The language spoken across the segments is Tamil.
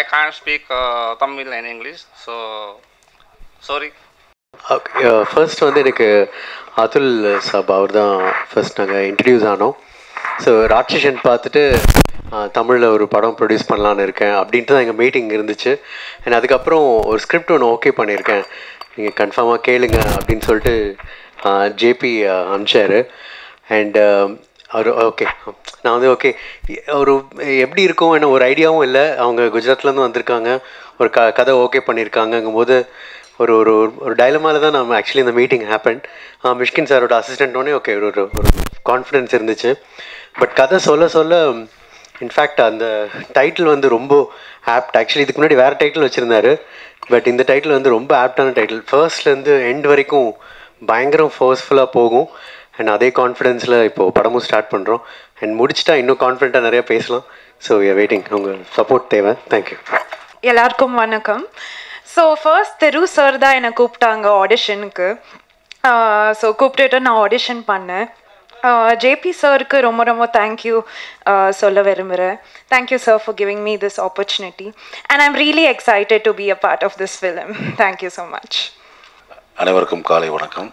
I can't speak uh, Tamil and English, so sorry. Okay first வந்து எனக்கு அதுல் சாப் அவர் தான் ஃபர்ஸ்ட் நாங்கள் இன்ட்ரடியூஸ் ஆனோம் ஸோ ராட்சசன் பார்த்துட்டு தமிழில் ஒரு படம் ப்ரொடியூஸ் பண்ணலான்னு இருக்கேன் அப்படின்ட்டு தான் எங்கள் மீட்டிங் இருந்துச்சு அண்ட் அதுக்கப்புறம் ஒரு ஸ்கிரிப்ட் ஒன்று ஓகே பண்ணியிருக்கேன் நீங்கள் கன்ஃபார்மாக கேளுங்க அப்படின்னு சொல்லிட்டு ஜேபி அனுப்பிச்சாரு அண்ட் அவர் ஓகே நான் வந்து ஓகே ஒரு எப்படி இருக்கும் என்ன ஒரு ஐடியாவும் இல்லை அவங்க குஜராத்லேருந்து வந்திருக்காங்க ஒரு க கதை ஓகே பண்ணியிருக்காங்கங்கும் போது ஒரு ஒரு ஒரு டைலமால தான் நம்ம ஆக்சுவலி இந்த மீட்டிங் ஹேப்பன் மிஷ்கின் சாரோட அசிஸ்டன்ட்டோடனே ஓகே ஒரு ஒரு ஒரு கான்ஃபிடென்ஸ் இருந்துச்சு பட் கதை சொல்ல சொல்ல இன்ஃபேக்ட் அந்த டைட்டில் வந்து ரொம்ப ஆப்ட் ஆக்சுவலி இதுக்கு முன்னாடி வேறு டைட்டில் வச்சுருந்தாரு பட் இந்த டைட்டில் வந்து ரொம்ப ஆப்டான டைட்டில் ஃபர்ஸ்ட்லேருந்து எண்ட் வரைக்கும் பயங்கரம் ஃபோர்ஸ்ஃபுல்லாக போகும் அண்ட் அதே கான்ஃபிடென்ஸில் இப்போது படமும் ஸ்டார்ட் பண்ணுறோம் அண்ட் முடிச்சிட்டா இன்னும் கான்ஃபிடென்ட்டாக நிறைய பேசலாம் ஸோ வெயிட்டிங் உங்கள் சப்போர்ட் தேவை தேங்க்யூ எல்லாருக்கும் வணக்கம் ஸோ ஃபர்ஸ்ட் தெரு சார் தான் என்னை கூப்பிட்டாங்க ஆடிஷனுக்கு ஸோ கூப்பிட்டுட்டு நான் ஆடிஷன் பண்ணேன் ஜேபி சாருக்கு ரொம்ப ரொம்ப தேங்க்யூ சொல்ல விரும்புகிறேன் thank you sir for giving me this opportunity and I'm really excited to be a part of this film thank you so much அனைவருக்கும் காலை வணக்கம்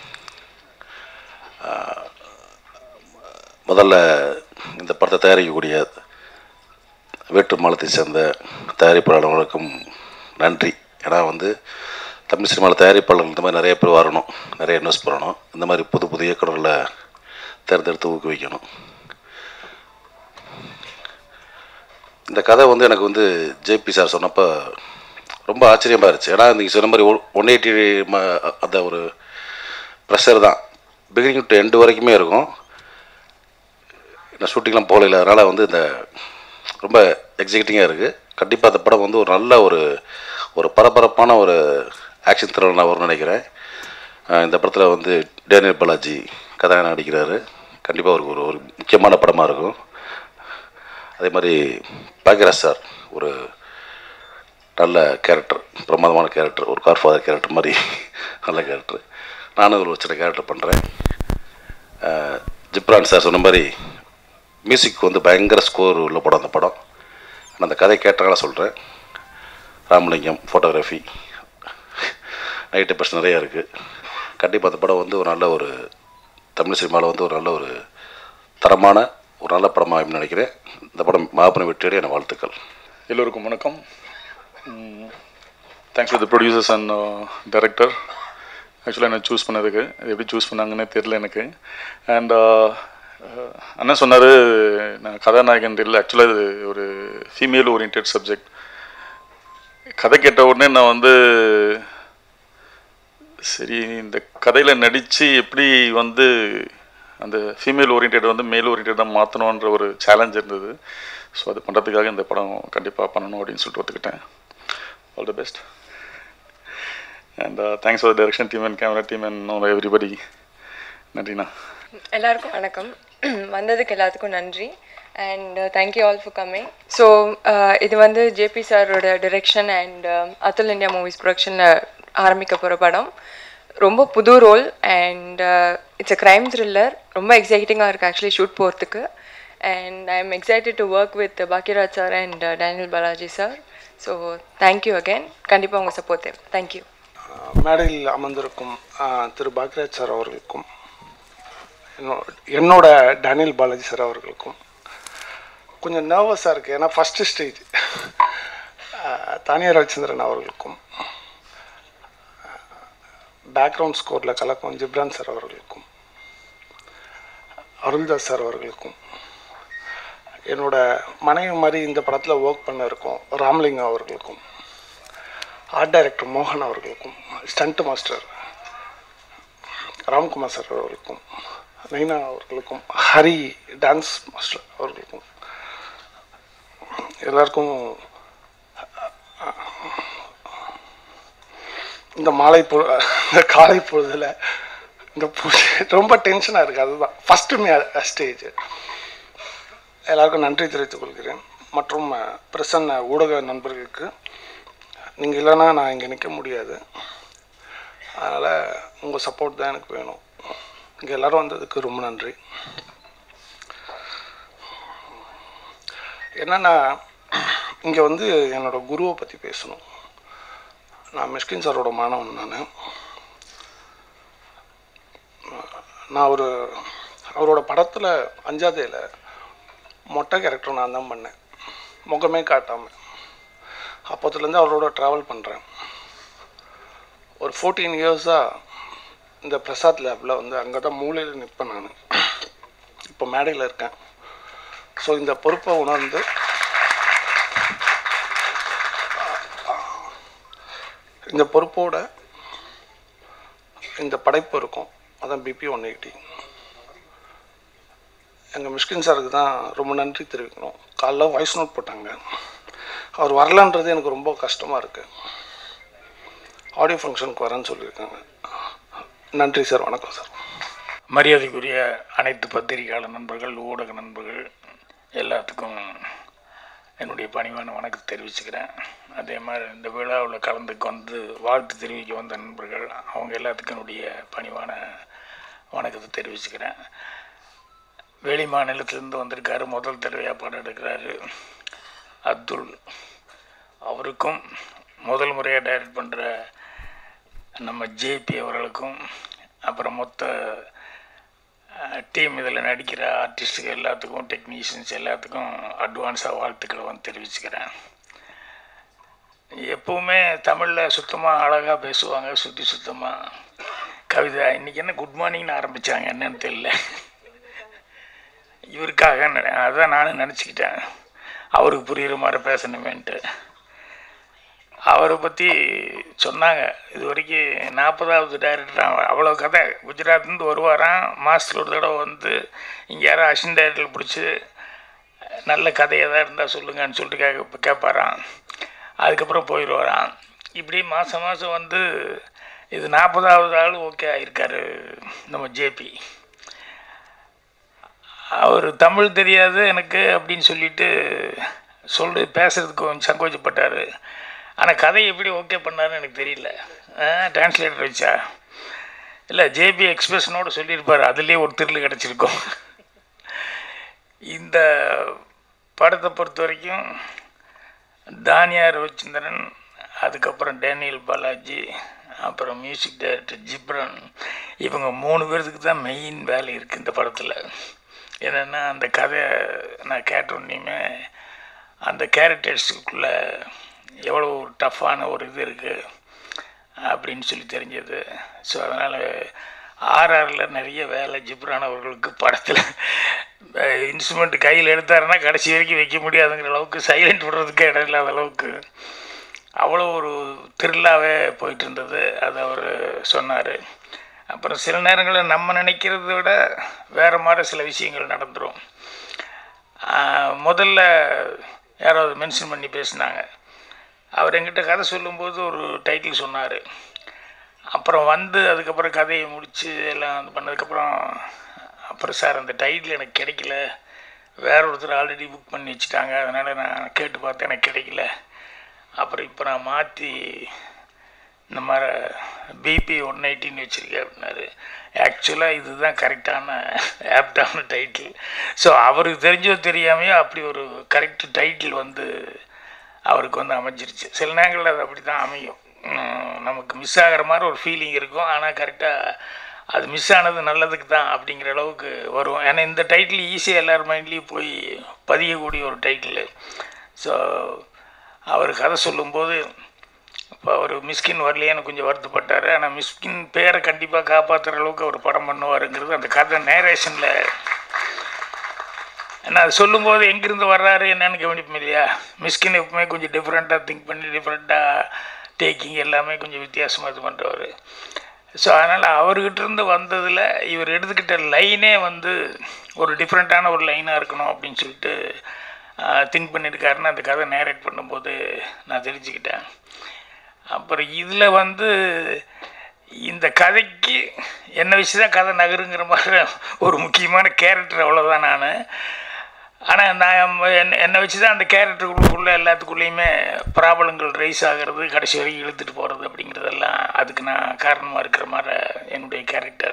ஆஹ், முதல்ல இந்த படத்தை தயாரிக்கக்கூடிய வேற்று மாநிலத்தை சேர்ந்த தயாரிப்பாளர்களுக்கும் நன்றி ஏன்னா வந்து தமிழ் சினிமாவில் தயாரிப்பாளர்கள் இந்த மாதிரி நிறைய பேர் வரணும் நிறைய இன்வெஸ்ட் பண்ணணும் இந்த மாதிரி புது புது இயக்குநர்களை தேர்ந்தெடுத்து ஊக்குவிக்கணும் இந்த கதை வந்து எனக்கு வந்து ஜேபி சார் சொன்னப்போ ரொம்ப ஆச்சரியமாக இருந்துச்சு ஏன்னா நீங்கள் சொன்ன மாதிரி ஒன் எயிட்டி அந்த ஒரு ப்ரெஷர் தான் பிகினிங் டு எண்டு வரைக்குமே இருக்கும் நான் ஷூட்டிங்லாம் போகல அதனால் வந்து இந்த ரொம்ப எக்ஸைட்டிங்காக இருக்குது கண்டிப்பாக அந்த படம் வந்து ஒரு நல்ல ஒரு ஒரு பரபரப்பான ஒரு ஆக்ஷன் த்ரில்லர் நான் வரும்னு நினைக்கிறேன் அஹ் இந்த படத்தில் வந்து டேனியல் பாலாஜி கதாநாயகன் நடிக்கிறாரு கண்டிப்பாக ஒரு ஒரு ஒரு முக்கியமான படமாக இருக்கும் அதே மாதிரி பாக்யராஜ் சார் ஒரு நல்ல கேரக்டர் பிரமாதமான கேரக்டர் ஒரு கார்ஃபாதர் கேரக்டர் மாதிரி நல்ல கேரக்டர் நானும் ஒரு சின்ன கேரக்டர் பண்ணுறேன் ஜிப்ரான் சார் சொன்ன மாதிரி மியூசிக் வந்து பயங்கர ஸ்கோர் உள்ள படம் அந்த படம் நான் அந்த கதை கேட்டனால சொல்கிறேன் ராமலிங்கம் ஃபோட்டோகிராஃபி நைட்டு பஸ் நிறையா இருக்குது கண்டிப்பாக அந்த படம் வந்து ஒரு நல்ல ஒரு தமிழ் சினிமாவில் வந்து ஒரு நல்ல ஒரு தரமான ஒரு நல்ல படமாக நினைக்கிறேன் இந்த படம் மாபெரும் வெற்றியோட என வாழ்த்துக்கள் எல்லோருக்கும் வணக்கம் thanks to the producers and director ஆக்சுவலாக என்ன சூஸ் பண்ணதுக்கு அது எப்படி சூஸ் பண்ணாங்கன்னே தெரில எனக்கு அண்ட் அண்ணன் சொன்னார் நான் கதாநாயகன் இல்லை ஆக்சுவலாக இது ஒரு ஃபீமேல் ஓரியன்ட் சப்ஜெக்ட் கதை கேட்ட உடனே நான் வந்து சரி இந்த கதையில் நடித்து எப்படி வந்து அந்த ஃபீமேல் ஓரியன்ட் வந்து மேல் ஓரியன்டாக மாற்றணுன்ற ஒரு சேலஞ்ச் இருந்தது ஸோ அது பண்ணுறதுக்காக இந்த படம் கண்டிப்பாக பண்ணணும் அப்படின்னு சொல்லிட்டு ஒத்துக்கிட்டேன் all the best and thanks for direction team and camera team and no everybody நன்றிண்ணா எல்லாருக்கும் வணக்கம் வந்ததுக்கு எல்லாத்துக்கும் நன்றி and thank you all for coming so இது வந்து ஜேபி சாரோட direction and Atul India movies ப்ரொடக்ஷனில் ஆரம்பிக்க போகிற படம் ரொம்ப புது role and it's a crime thriller ரொம்ப எக்ஸைட்டிங்காக இருக்குது ஆக்சுவலி ஷூட் போகிறதுக்கு and I am excited to work with Bhagyaraj sir and Daniel Balaji sir so thank you again கண்டிப்பாக உங்கள் சப்போர்ட் தேவை தேங்க்யூ மேடையில் அமர்ந்திருக்கும் ஆஹ், திரு பாக்யராஜ் சார் அவர்களுக்கும் என்னோ- என்னோட டேனியல் பாலாஜி சார் அவர்களுக்கும் கொஞ்சம் நர்வஸாக இருக்குது ஏன்னா ஃபஸ்ட்டு ஸ்டேஜ் தானியா ரவிச்சந்திரன் அவர்களுக்கும் பேக்ரவுண்ட் ஸ்கோரில் கலக்கும் ஜிப்ரான் சார் அவர்களுக்கும் அருள்தாஸ் சார் அவர்களுக்கும் என்னோட மனைவி மாதிரி இந்த படத்தில் ஒர்க் பண்ண இருக்கும் ராமலிங்கம் அவர்களுக்கும் ஆர்ட் டைரக்டர் மோகன் அவர்களுக்கும் ஸ்டண்ட் மாஸ்டர் ராம்குமார் சார் அவர்களுக்கும் நைனா அவர்களுக்கும் ஹரி டான்ஸ் மாஸ்டர் அவர்களுக்கும் எல்லாருக்கும் இந்த மாலை பொ இந்த காலை பொழுதில் இந்த பூஜை ரொம்ப டென்ஷனாக இருக்குது அதுதான் ஃபஸ்ட்டு ஸ்டேஜ் எல்லாருக்கும் நன்றி தெரிவித்துக் கொள்கிறேன் மற்றும் பிரசன்ன ஊடக நண்பர்களுக்கு நீங்கள் இல்லைன்னா நான் இங்கே நிற்க முடியாது அதனால் உங்கள் சப்போர்ட் தான் எனக்கு வேணும் இங்கே எல்லோரும் வந்ததுக்கு ரொம்ப நன்றி என்னென்னா இங்கே வந்து என்னோட குருவை பற்றி பேசணும் நான் மிஷ்கின் சாரோட மாணவன் நான் நான் ஒரு அவரோட படத்தில் அஞ்சாதேல மொட்டை கேரக்டர் நான் தான் பண்ணேன் முகமே காட்டாமல் அப்போத்துலேருந்து அவரோட ட்ராவல் பண்ணுறேன் ஒரு ஃபோர்டீன் இயர்ஸாக இந்த பிரசாத் லேபில் வந்து அங்கே தான் மூலையில் நிற்பேன் நான் இப்போ மேடையில் இருக்கேன் ஸோ இந்த பொறுப்பை உணர்ந்து இந்த பொறுப்போட இந்த படைப்பு இருக்கும் அதான் பிபி ஒன் எயிட்டி எங்கள் மிஷ்கின் சாருக்கு தான் ரொம்ப நன்றி தெரிவிக்கணும் காலைல வாய்ஸ் நோட் போட்டாங்க அவர் வரலன்றது எனக்கு ரொம்ப கஷ்டமாக இருக்குது ஆடியோ ஃபங்க்ஷனுக்கு வரேன்னு சொல்லியிருக்காங்க நன்றி சார் வணக்கம் சார் மரியாதைக்குரிய அனைத்து பத்திரிகையாளர் நண்பர்கள் ஊடக நண்பர்கள் எல்லாத்துக்கும் என்னுடைய பணிவான வணக்கத்தை தெரிவிச்சுக்கிறேன் அதே மாதிரி இந்த விழாவில் கலந்துக்கு வந்து வாழ்த்து தெரிவிக்க வந்த நண்பர்கள் அவங்க எல்லாத்துக்கும் என்னுடைய பணிவான வணக்கத்தை தெரிவிச்சுக்கிறேன் வெளி மாநிலத்திலேருந்து வந்திருக்காரு முதல் தடவையாக படம் எடுக்கிறாரு அப்துல் அவருக்கும் முதல் முறையாக டைரக்ட் பண்ணுற நம்ம ஜேபி அவர்களுக்கும் அப்புறம் மொத்த டீம் இதில் நடிக்கிற ஆர்டிஸ்ட்டுக்கு எல்லாத்துக்கும் டெக்னீஷியன்ஸ் எல்லாத்துக்கும் அட்வான்ஸாக வாழ்த்துக்களை வந்து தெரிவிச்சுக்கிறேன் எப்போவுமே தமிழில் சுத்தமாக அழகாக பேசுவாங்க சுற்றி சுத்தமாக கவிதை இன்றைக்கி என்ன குட் மார்னிங்னு ஆரம்பித்தாங்க என்னன்னு தெரியல இவருக்காக நெ- அதான் நானும் நினச்சிக்கிட்டேன் அவருக்கு புரிகிற மாதிரி பேசணுமேன்ட்டு அவரை பற்றி சொன்னாங்க இது வரைக்கும் நாற்பதாவது டைரக்டர் அவ்வளோ கதை குஜராத்லேருந்து வருவாராம் மாதத்தில் ஒரு தடவை வந்து இங்கே யாரோ அசிஸ்டன்ட் டைரக்டர் பிடிச்சி நல்ல கதை எதாவது இருந்தால் சொல்லுங்கன்னு சொல்லிட்டு கேட்க கேட்பாராம் அதுக்கப்புறம் போயிடுவாராம் இப்படி மாதம் மாதம் வந்து இது நாற்பதாவது ஆள் ஓகே ஆகியிருக்காரு நம்ம ஜேபி அவர் தமிழ் தெரியாது எனக்கு அப்படின்னு சொல்லிட்டு சொல்லி பேசுறதுக்கு கொஞ்சம் சங்கோச்சப்பட்டார் ஆனால் கதை எப்படி ஓகே பண்ணாருன்னு எனக்கு தெரியல டிரான்ஸ்லேட்டர் வச்சா இல்லை ஜேபி எக்ஸ்பிரஷனோட சொல்லியிருப்பார் அதுலேயே ஒரு திருள் கிடச்சிருக்கும் இந்த படத்தை பொறுத்த வரைக்கும் தானியா ரவிச்சந்திரன் அதுக்கப்புறம் டேனியல் பாலாஜி அப்புறம் மியூசிக் டைரக்டர் ஜிப்ரன் இவங்க மூணு பேர்த்துக்கு தான் மெயின் வேலை இருக்குது இந்த படத்தில் என்னென்னா அந்த கதை நான் கேட்டோன்னையுமே அந்த கேரக்டர்ஸுக்குள்ளே எவ்வளோ ஒரு டஃப்பான ஒரு இது இருக்குது அப்படின்னு சொல்லி தெரிஞ்சது ஸோ அதனால் ஆர்ஆரில் நிறைய வேலை ஜிப்ரான் அவர்களுக்கு படத்தில் இன்ஸ்ட்ருமெண்ட் கையில் எடுத்தாருன்னா கடைசி வரைக்கும் வைக்க முடியாதுங்கிற அளவுக்கு சைலண்ட் விடுறதுக்கே இடம் இல்லாத அளவுக்கு அவ்வளோ ஒரு த்ரில்லாகவே போயிட்டு இருந்தது அது அவர் சொன்னார் அப்புறம் சில நேரங்களில் நம்ம நினைக்கிறத விட வேறு மாதிரி சில விஷயங்கள் நடந்துடும் முதல்ல யாராவது மென்ஷன் பண்ணி பேசினாங்க அவர் என்கிட்ட கதை சொல்லும்போது ஒரு டைட்டில் சொன்னார் அப்புறம் வந்து அதுக்கப்புறம் கதையை முடித்து எல்லாம் இது பண்ணதுக்கப்புறம் அப்புறம் சார் அந்த டைட்டில் எனக்கு கிடைக்கல வேற ஒருத்தர் ஆல்ரெடி புக் பண்ணி வச்சுட்டாங்க அதனால் நான் கேட்டு பார்த்தேன் எனக்கு கிடைக்கல அப்புறம் இப்போ நான் மாற்றி இந்த மாதிரி பிபி ஒன் எயிட்டின்னு வச்சுருக்கேன் அப்படின்னாரு ஆக்சுவலாக இதுதான் கரெக்டான ஆப்டான டைட்டில் ஸோ அவருக்கு தெரிஞ்சோ தெரியாமையோ அப்படி ஒரு கரெக்ட் டைட்டில் வந்து அவருக்கு வந்து அமைஞ்சிருச்சு சில நேரங்களில் அது அப்படி தான் அமையும் உம், நமக்கு மிஸ் ஆகிற மாதிரி ஒரு ஃபீலிங் இருக்கும் ஆனால் கரெக்டாக அது மிஸ் ஆனது நல்லதுக்கு தான் அப்படிங்கிற அளவுக்கு வரும் ஏன்னா இந்த டைட்டில் ஈஸியாக எல்லார் மைண்ட்லேயும் போய் பதியக்கூடிய ஒரு டைட்டில் ஸோ அவர் கதை சொல்லும்போது இப்போ அவர் மிஸ்கின் வரலையேன்னு கொஞ்சம் வருத்தப்பட்டார் ஆனால் மிஸ்கின் பேரை கண்டிப்பாக காப்பாற்றுற அளவுக்கு அவர் படம் பண்ணுவாருங்கிறது அந்த கதை நேரேஷனில் ஏன்னா அது சொல்லும்போது எங்கேருந்து வர்றாரு என்னன்னு கவனிப்போம் இல்லையா மிஸ்கின் எப்பவுமே கொஞ்சம் டிஃப்ரெண்ட்டாக திங்க் பண்ணி டிஃப்ரெண்ட்டாக டேக்கிங் எல்லாமே கொஞ்சம் வித்தியாசமாக இது பண்ணுறவர் ஸோ அதனால் அவர்கிட்ட இருந்து வந்ததில் இவர் எடுத்துக்கிட்ட லைனே வந்து ஒரு டிஃப்ரெண்ட்டான ஒரு லைனாக இருக்கணும் அப்படின்னு சொல்லிட்டு திங்க் பண்ணியிருக்காருன்னு அந்த கதை நேரேட் பண்ணும்போது நான் தெரிஞ்சுக்கிட்டேன் அப்புறம் இதில் வந்து இந்த கதைக்கு என்னை வச்சு தான் கதை நகருங்கிற மாதிரி ஒரு முக்கியமான கேரக்டர் அவ்வளோதான் நான் ஆனால் நான் என்னை என்னை வச்சு தான் அந்த கேரக்டருக்குள்ளே எல்லாத்துக்குள்ளேயுமே ப்ராப்ளங்கள் ரைஸ் ஆகிறது கடைசி வரைக்கும் இழுத்துட்டு போகிறது அப்படிங்கிறதெல்லாம் அதுக்கு நான் காரணமாக இருக்கிற மாதிரி என்னுடைய கேரக்டர்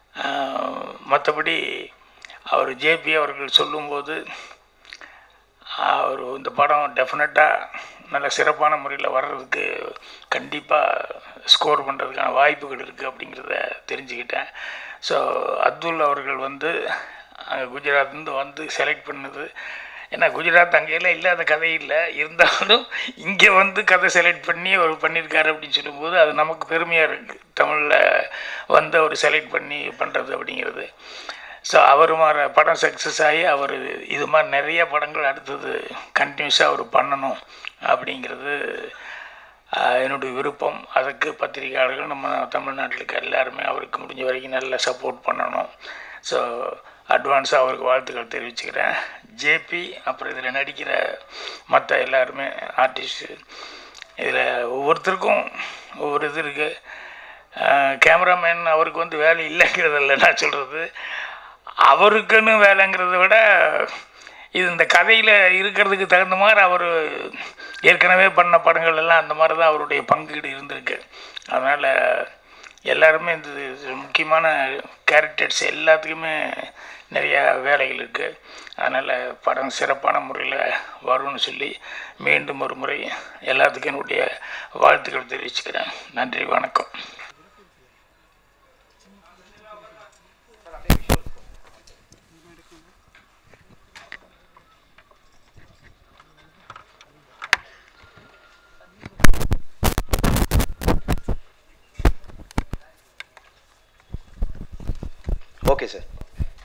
மற்றபடி அவர் ஜேபி அவர்கள் சொல்லும்போது அவர் இந்த படம் டெஃபினட்டாக நல்ல சிறப்பான முறையில் வர்றதுக்கு கண்டிப்பாக ஸ்கோர் பண்ணுறதுக்கான வாய்ப்புகள் இருக்குது அப்படிங்கிறத தெரிஞ்சுக்கிட்டேன் ஸோ அப்துல் அவர்கள் வந்து அங்கே குஜராத்லேருந்து வந்து செலக்ட் பண்ணது ஏன்னா குஜராத் அங்கெல்லாம் இல்லாத கதை இல்லை இருந்தாலும் இங்கே வந்து கதை செலக்ட் பண்ணி அவர் பண்ணியிருக்காரு அப்படின்னு சொல்லும்போது அது நமக்கு பெருமையாக இருக்குது தமிழில் வந்து அவர் செலக்ட் பண்ணி பண்ணுறது அப்படிங்கிறது ஸோ அவர் மாதிரி படம் சக்ஸஸ் ஆகி அவர் இது மாதிரி நிறைய படங்கள் அடுத்தது கண்டினியூஸாக அவர் பண்ணணும் அப்படிங்கிறது ஆஹ், என்னுடைய விருப்பம் அதுக்கு பத்திரிகையாளர்கள் நம்ம தமிழ்நாட்டில் இருக்க எல்லாருமே அவருக்கு முடிஞ்ச வரைக்கும் நல்லா சப்போர்ட் பண்ணணும் ஸோ அட்வான்ஸாக அவருக்கு வாழ்த்துக்கள் தெரிவிச்சுக்கிறேன் ஜேபி அப்புறம் இதில் நடிக்கிற மற்ற எல்லாருமே ஆர்டிஸ்ட்டு இதில் ஒவ்வொருத்தருக்கும் ஒவ்வொரு இது இருக்குது கேமராமேன் அவருக்கு வந்து வேலை இல்லைங்கிறதில்ல நான் சொல்கிறது அவருக்குன்னு வேலைங்கிறத விட இது இந்த கதையில் இருக்கிறதுக்கு தகுந்த மாதிரி அவர் ஏற்கனவே பண்ண படங்கள் எல்லாம் அந்த மாதிரி தான் அவருடைய பங்கீடு இருந்திருக்கு அதனால் எல்லாருமே இந்த இது முக்கியமான கேரக்டர்ஸ் எல்லாத்துக்குமே நிறையா வேலைகள் இருக்குது அதனால் படம் சிறப்பான முறையில் வரும்னு சொல்லி மீண்டும் ஒரு முறை எல்லாத்துக்கும் என்னுடைய வாழ்த்துக்கள் தெரிவிச்சுக்கிறேன் நன்றி வணக்கம் ஓகே சார்